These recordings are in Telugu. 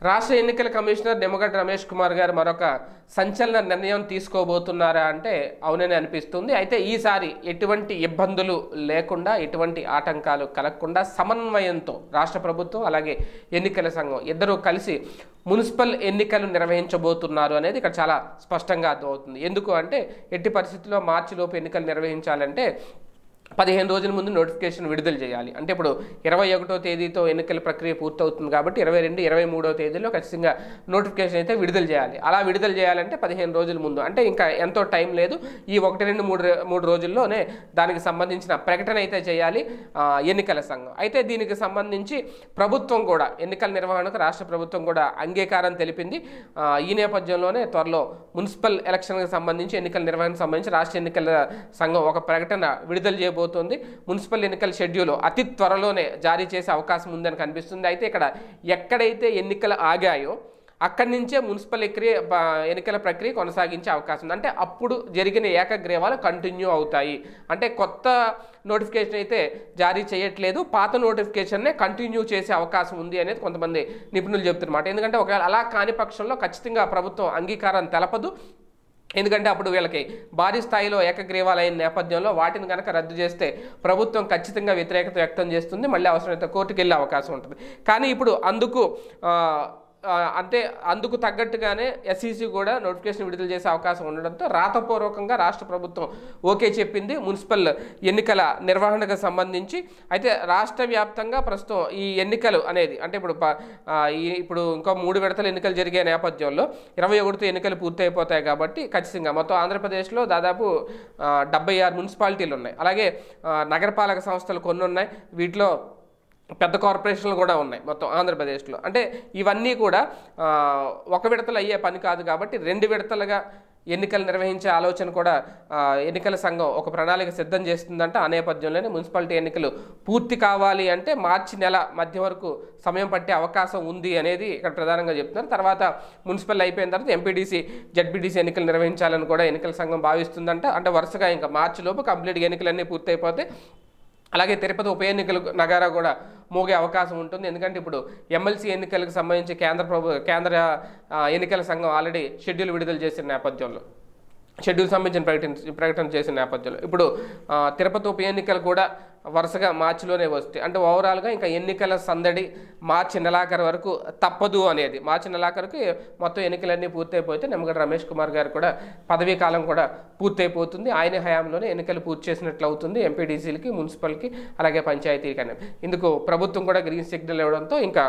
రాష్ట్ర ఎన్నికల కమిషనర్ నిమ్మగడ్డ రమేష్ కుమార్ గారు మరొక సంచలన నిర్ణయం తీసుకోబోతున్నారా అంటే అవునని అనిపిస్తుంది అయితే ఈసారి ఎటువంటి ఇబ్బందులు లేకుండా ఎటువంటి ఆటంకాలు కలగకుండా సమన్వయంతో రాష్ట్ర ప్రభుత్వం అలాగే ఎన్నికల సంఘం ఇద్దరూ కలిసి మున్సిపల్ ఎన్నికలు నిర్వహించబోతున్నారు అనేది ఇక్కడ చాలా స్పష్టంగా అర్థమవుతుంది ఎందుకు అంటే ఎట్టి పరిస్థితుల్లో మార్చిలోపు ఎన్నికలు నిర్వహించాలంటే పదిహేను రోజుల ముందు నోటిఫికేషన్ విడుదల చేయాలి అంటే ఇప్పుడు ఇరవై ఒకటో తేదీతో ఎన్నికల ప్రక్రియ పూర్తవుతుంది కాబట్టి ఇరవై రెండు ఇరవై మూడో తేదీలో ఖచ్చితంగా నోటిఫికేషన్ అయితే విడుదల చేయాలి అలా విడుదల చేయాలంటే పదిహేను రోజుల ముందు అంటే ఇంకా ఎంతో టైం లేదు ఈ ఒకటి రెండు మూడు రే- మూడు రోజుల్లోనే దానికి సంబంధించిన ప్రకటన అయితే చేయాలి ఆ, ఎన్నికల సంఘం అయితే దీనికి సంబంధించి ప్రభుత్వం కూడా ఎన్నికల నిర్వహణకు రాష్ట్ర ప్రభుత్వం కూడా అంగీకారం తెలిపింది ఆ, ఈ నేపథ్యంలోనే త్వరలో మున్సిపల్ ఎలక్షన్కి సంబంధించి ఎన్నికల నిర్వహణకు సంబంధించి రాష్ట్ర ఎన్నికల సంఘం ఒక ప్రకటన విడుదల చేయబోతోంది మున్సిపల్ ఎన్నికల షెడ్యూల్ అతి త్వరలోనే జారీ చేసే అవకాశం ఉందని కనిపిస్తుంది అయితే ఇక్కడ ఎక్కడైతే ఎన్నికలు ఆగాయో అక్కడి నుంచే మున్సిపల్ ఎక్రియ బ- ఎన్నికల ప్రక్రియ కొనసాగించే అవకాశం ఉంది అంటే అప్పుడు జరిగిన ఏకగ్రీవాలు కంటిన్యూ అవుతాయి అంటే కొత్త నోటిఫికేషన్ అయితే జారీ చేయట్లేదు పాత నోటిఫికేషన్నే కంటిన్యూ చేసే అవకాశం ఉంది అనేది కొంతమంది నిపుణులు చెప్తున్నమాట ఎందుకంటే ఒకవేళ అలా కాని పక్షంలో ఖచ్చితంగా ప్రభుత్వం అంగీకారం తెలపదు ఎందుకంటే అప్పుడు వీళ్ళకి భారీ స్థాయిలో ఏకగ్రీవాలైన నేపథ్యంలో వాటిని కనుక రద్దు చేస్తే ప్రభుత్వం ఖచ్చితంగా వ్యతిరేకత వ్యక్తం చేస్తుంది మళ్ళీ అవసరమైతే కోర్టుకు వెళ్ళే అవకాశం ఉంటుంది కానీ ఇప్పుడు అందుకు ఆ, ఆ, అంటే అందుకు తగ్గట్టుగానే ఎస్ఈసి కూడా నోటిఫికేషన్ విడుదల చేసే అవకాశం ఉండడంతో రాతపూర్వకంగా రాష్ట్ర ప్రభుత్వం ఓకే చెప్పింది మున్సిపల్ ఎన్నికల నిర్వహణకు సంబంధించి అయితే రాష్ట్ర వ్యాప్తంగా ప్రస్తుతం ఈ ఎన్నికలు అనేది అంటే ఇప్పుడు ప- ఆ, ఈ ఇప్పుడు ఇంకో మూడు విడతల ఎన్నికలు జరిగే నేపథ్యంలో ఇరవై ఒకటితో ఎన్నికలు పూర్తయిపోతాయి కాబట్టి ఖచ్చితంగా మొత్తం ఆంధ్రప్రదేశ్లో దాదాపు ఆ, డెబ్బై ఆరు మున్సిపాలిటీలు ఉన్నాయి అలాగే ఆ, నగరపాలక సంస్థలు కొన్ని ఉన్నాయి వీటిలో పెద్ద కార్పొరేషన్లు కూడా ఉన్నాయి మొత్తం ఆంధ్రప్రదేశ్లో అంటే ఇవన్నీ కూడా ఆ, ఒక విడతలు అయ్యే పని కాదు కాబట్టి రెండు విడతలుగా ఎన్నికలు నిర్వహించే ఆలోచన కూడా ఆ, ఎన్నికల సంఘం ఒక ప్రణాళిక సిద్ధం చేస్తుందంటే ఆ నేపథ్యంలోనే మున్సిపాలిటీ ఎన్నికలు పూర్తి కావాలి అంటే మార్చి నెల మధ్య వరకు సమయం పట్టే అవకాశం ఉంది అనేది ఇక్కడ ప్రధానంగా చెప్తున్నారు తర్వాత మున్సిపల్ అయిపోయిన తర్వాత ఎంపీడీసీ జడ్పీడీసీ ఎన్నికలు నిర్వహించాలని కూడా ఎన్నికల సంఘం భావిస్తుందంట అంటే వరుసగా ఇంకా మార్చి లోపు కంప్లీట్గా ఎన్నికలన్నీ పూర్తయిపోతే అలాగే తిరుపతి ఉప ఎన్నికలు నగారా కూడా మోగే అవకాశం ఉంటుంది ఎందుకంటే ఇప్పుడు ఎమ్మెల్సీ ఎన్నికలకు సంబంధించి కేంద్ర ప్రభు కేంద్ర ఆ, ఎన్నికల సంఘం ఆల్రెడీ షెడ్యూల్ విడుదల చేసిన నేపథ్యంలో షెడ్యూల్ సంబంధించిన ప్రకటన ప్రకటన చేసిన నేపథ్యంలో ఇప్పుడు ఆ, తిరుపతి ఉప ఎన్నికలు కూడా వరుసగా మార్చిలోనే వస్తాయి అంటే ఓవరాల్గా ఇంకా ఎన్నికల సందడి మార్చి నెలాఖరు వరకు తప్పదు అనేది మార్చి నెలాఖరుకి మొత్తం ఎన్నికలన్నీ పూర్తయిపోతే నిమ్మగడ్డ రమేష్ కుమార్ గారు కూడా పదవీ కాలం కూడా పూర్తయిపోతుంది ఆయన హయాంలోనే ఎన్నికలు పూర్తి చేసినట్లు అవుతుంది ఎంపీడీసీలకి మున్సిపల్కి అలాగే పంచాయతీలకి అని ఇందుకు ప్రభుత్వం కూడా గ్రీన్ సిగ్నల్ ఇవ్వడంతో ఇంకా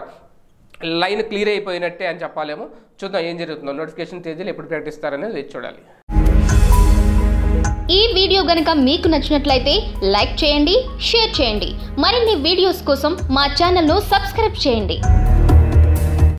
లైన్ క్లియర్ అయిపోయినట్టే అని చెప్పాలేమో చూద్దాం ఏం జరుగుతుందో నోటిఫికేషన్ తేదీలు ఎప్పుడు ప్రకటిస్తారనేది వేచి చూడాలి ఈ వీడియో గనుక మీకు నచ్చినట్లయితే లైక్ చేయండి షేర్ చేయండి మరిన్ని వీడియోస్ కోసం మా ఛానల్ను సబ్స్క్రైబ్ చేయండి